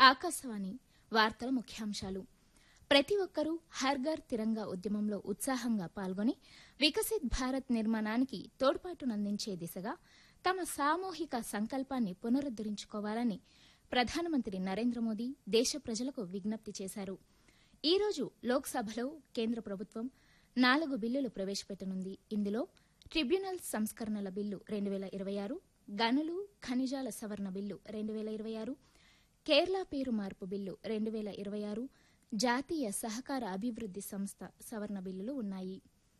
ఆకాశవాణి వార్తల ముఖ్యాంశాలు ప్రతి ఒక్కరూ హర్ఘర్ తిరంగా ఉద్యమంలో ఉత్సాహంగా పాల్గొని వికసిత్ భారత్ నిర్మాణానికి తోడ్పాటునందించే దిశగా తమ సామూహిక సంకల్పాన్ని పునరుద్దరించుకోవాలని ప్రధానమంత్రి నరేంద్ర మోదీ దేశ ప్రజలకు విజ్ఞప్తి చేశారు ఈ రోజు లోక్సభలో కేంద్ర ప్రభుత్వం నాలుగు బిల్లులు ప్రవేశపెట్టనుంది ఇందులో ట్రిబ్యునల్ సంస్కరణల బిల్లు రెండు వేల ఇరవై ఆరు గనులు ఖనిజాల సవరణ బిల్లు రెండు వేల ఇరవై ఆరు కేరళ పేరు మార్పు బిల్లు రెండు వేల ఇరవై ఆరు జాతీయ సహకార అభివృద్ది సంస్థ సవరణ బిల్లులు ఉన్నాయి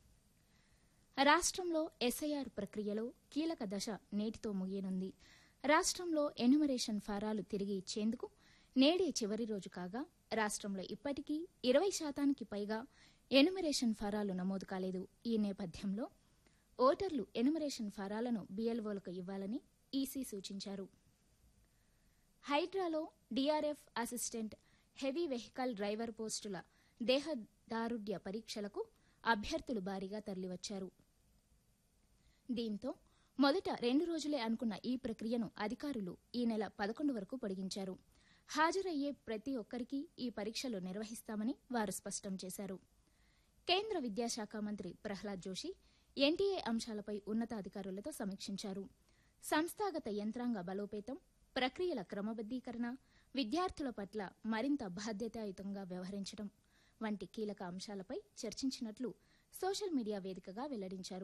రాష్ట్రంలో ఎస్ఐఆర్ ప్రక్రియలో కీలక దశ నేటితో ముగియనుంది రాష్ట్రంలో ఎన్యుమరేషన్ ఫారాలు తిరిగి ఇచ్చేందుకు నేడే చివరి రోజు కాగా రాష్ట్రంలో ఇప్పటికీ ఇరవై శాతానికి పైగా ఎన్యుమరేషన్ ఫారాలు నమోదు కాలేదు ఈ నేపథ్యంలో ఓటర్లు ఎన్యుమరేషన్ ఫారాలను బీఎల్ఓలకు ఇవ్వాలని ఈసీ సూచించారు హైడ్రాలో DRF assistant heavy vehicle driver పోస్టుల దేహదారుఢ్య పరీక్షలకు అభ్యర్థులు భారీగా తరలివచ్చారు దీంతో మొదట రెండు రోజులే అనుకున్న ఈ ప్రక్రియను అధికారులు ఈ నెల పదకొండు వరకు పొడిగించారు హాజరయ్యే ప్రతి ఒక్కరికి ఈ పరీక్షలు నిర్వహిస్తామని వారు స్పష్టం చేశారు కేంద్ర విద్యాశాఖ మంత్రి ప్రహ్లాద్ జోషి ఎన్టీఏ అంశాలపై ఉన్నతాధికారులతో సమీక్షించారు సంస్థాగత యంత్రాంగ బలోపేతం ప్రక్రియల క్రమబద్దీకరణ విద్యార్థుల పట్ల మరింత బాధ్యతాయుతంగా వ్యవహరించడం వంటి కీలక అంశాలపై చర్చించినట్లు సోషల్ మీడియా వేదికగా వెల్లడించారు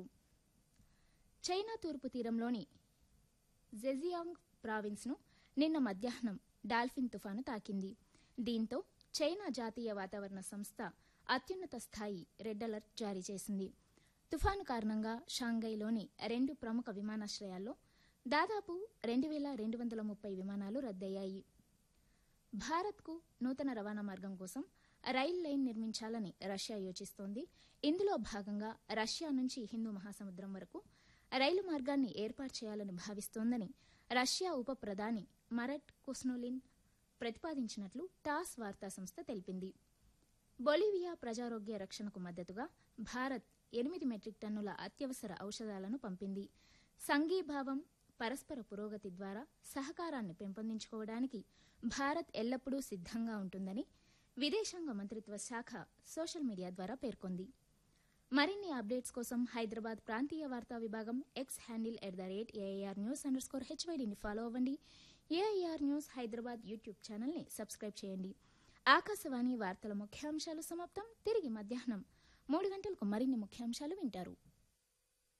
చైనా తూర్పు తీరంలోని జెజియాంగ్ ప్రావిన్స్ను నిన్న మధ్యాహ్నం డాల్ఫిన్ తుఫాను తాకింది దీంతో చైనా జాతీయ వాతావరణ సంస్థ అత్యున్నత స్థాయి రెడ్ అలర్ట్ జారీ చేసింది తుఫాను కారణంగా షాంఘైలోని రెండు ప్రముఖ విమానాశ్రయాల్లో దాదాపు రెండు వేల రెండు వందల ముప్పై విమానాలు రద్దయ్యాయి భారత్కు నూతన రవాణా మార్గం కోసం రైల్ లైన్ నిర్మించాలని రష్యా యోచిస్తోంది ఇందులో భాగంగా రష్యా నుంచి హిందూ మహాసముద్రం వరకు రైలు మార్గాన్ని ఏర్పాటు చేయాలని భావిస్తోందని రష్యా ఉప ప్రధాని మరట్ కుస్నోలిన్ ప్రతిపాదించినట్లు టాస్ వార్తా సంస్థ తెలిపింది బొలివియా ప్రజారోగ్య రక్షణకు మద్దతుగా భారత్ ఎనిమిది మెట్రిక్ టన్నుల అత్యవసర ఔషధాలను పంపింది సంఘీభావం పరస్పర పురోగతి ద్వారా సహకారాన్ని పెంపొందించుకోవడానికి భారత్ ఎల్లప్పుడూ సిద్దంగా ఉంటుందని విదేశాంగ మంత్రిత్వ శాఖ సోషల్ మీడియా ద్వారా పేర్కొంది మరిన్ని అప్డేట్స్ కోసం హైదరాబాద్ ప్రాంతీయ వార్తా విభాగం X handle at the rate AIR news underscore స్కోర్ హెచ్వైడీని ఫాలో అవ్వండి ఏఐఆర్ న్యూస్ హైదరాబాద్ యూట్యూబ్ ఛానల్ని సబ్స్క్రైబ్ చేయండి ఆకాశవాణి వార్తల ముఖ్యాంశాలు సమాప్తం తిరిగి మధ్యాహ్నం మూడు గంటలకు మరిన్ని ముఖ్యాంశాలు వింటారు